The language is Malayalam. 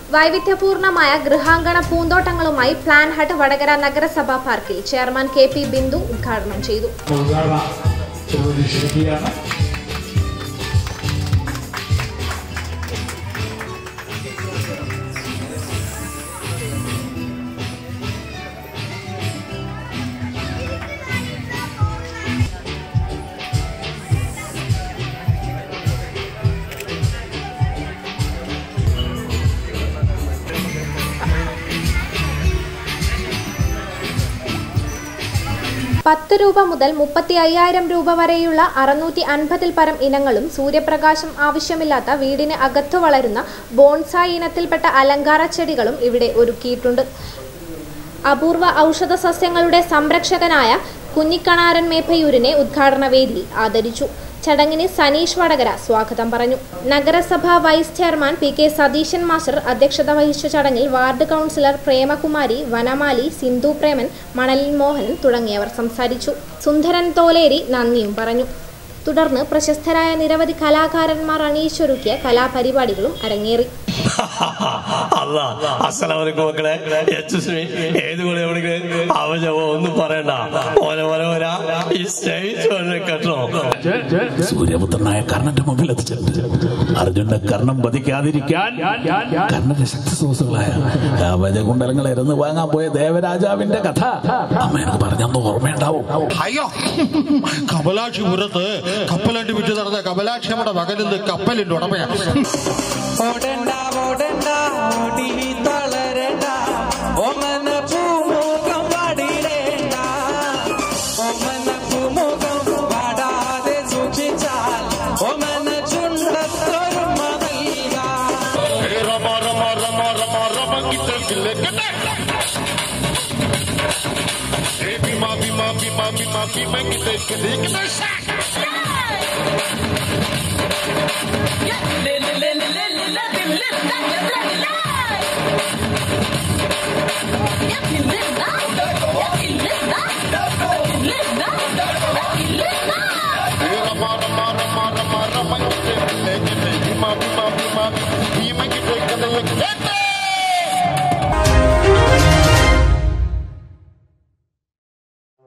വൈവിധ്യപൂർണമായ ഗൃഹാങ്കണ പൂന്തോട്ടങ്ങളുമായി പ്ലാൻ ഹട്ട് വടകര നഗരസഭാ പാർക്കിൽ ചെയർമാൻ കെ പി ബിന്ദു ഉദ്ഘാടനം ചെയ്തു ഉദ്ഘാടന ചുമതല ക്ഷണിക്കുകയാണ് പത്ത് രൂപ മുതൽ മുപ്പത്തി അയ്യായിരം രൂപ വരെയുള്ള അറുന്നൂറ്റി അൻപതിൽ പരം ഇനങ്ങളും സൂര്യപ്രകാശം ആവശ്യമില്ലാത്ത വീടിന് അകത്തു വളരുന്ന ബോൺസായി ഇനത്തിൽപ്പെട്ട അലങ്കാര ചെടികളും ഇവിടെ ഒരുക്കിയിട്ടുണ്ട് അപൂർവ ഔഷധ സസ്യങ്ങളുടെ സംരക്ഷകനായ കുഞ്ഞിക്കണാരൻ മേപ്പയൂരിനെ ഉദ്ഘാടന വേദിയിൽ ആദരിച്ചു ചടങ്ങിന് സനീഷ് വടകര സ്വാഗതം പറഞ്ഞു നഗരസഭാ vice chairman P K Satheesan master അധ്യക്ഷത വഹിച്ച ചടങ്ങിൽ വാർഡ് കൗൺസിലർ പ്രേമകുമാരി വനമാലി സിന്ധു പ്രേമൻ മണലിൽ മോഹനൻ തുടങ്ങിയവർ സംസാരിച്ചു സുന്ദരൻ തോലേരി നന്ദിയും പറഞ്ഞു തുടർന്ന് പ്രശസ്തരായ നിരവധി കലാകാരന്മാർ അണിയിച്ചൊരുക്കിയ കലാപരിപാടികളും അരങ്ങേറി അല്ല അസ്സലാമലൈക്കും മക്കളെ യശസ്വി ഏത് കൂടെ എവിടെ അവജവോ ഒന്നും പറയണ്ട ഓനെ മനോഹര ഈ സ്റ്റേജ് ഒന്ന് കെട്ടണോ സൂര്യപുത്രനായ കർണന്റെ മുമ്പിൽ എത്തിച്ചിട്ടുണ്ട് അർജുനന്റെ കർണം വധിക്കാതിരിക്കാൻ കർണന്റെ ശക്തിസ്രോതസ്സുകളായ വജകുണ്ടലങ്ങൾ ഇരന്ന് വാങ്ങാൻ പോയ ദേവരാജാവിന്റെ കഥ അമ്മ എനിക്ക് പറഞ്ഞന്ന് ഓർമ്മയുണ്ടാവും അയ്യോ കമലാക്ഷിപുരത്ത് കപ്പലണ്ടി വിറ്റ് നടന്ന കമലാക്ഷിയമ്മയുടെ മകനിന്ന് കപ്പലിന്റെ ഉടമയാണ് ഓടണ്ട ഓടണ്ട ഓടി തളരണ്ട ഓമന പൂമുഖം പാടിടേണ്ട ഓമന പൂമുഖം പാടാതെ സൂക്ഷിച്ചാൽ ഓമന ചുണ്ടത്തൊരു നൽകാം രമ രമ രമ രമ രമ കിട്ടക്കില്ലേ കെട്ടെ ഏ Bhima Bhima Bhima Bhima Bhima കിട്ടേ കിട്ടേ കിട്ടേ Le le le le le le le le le le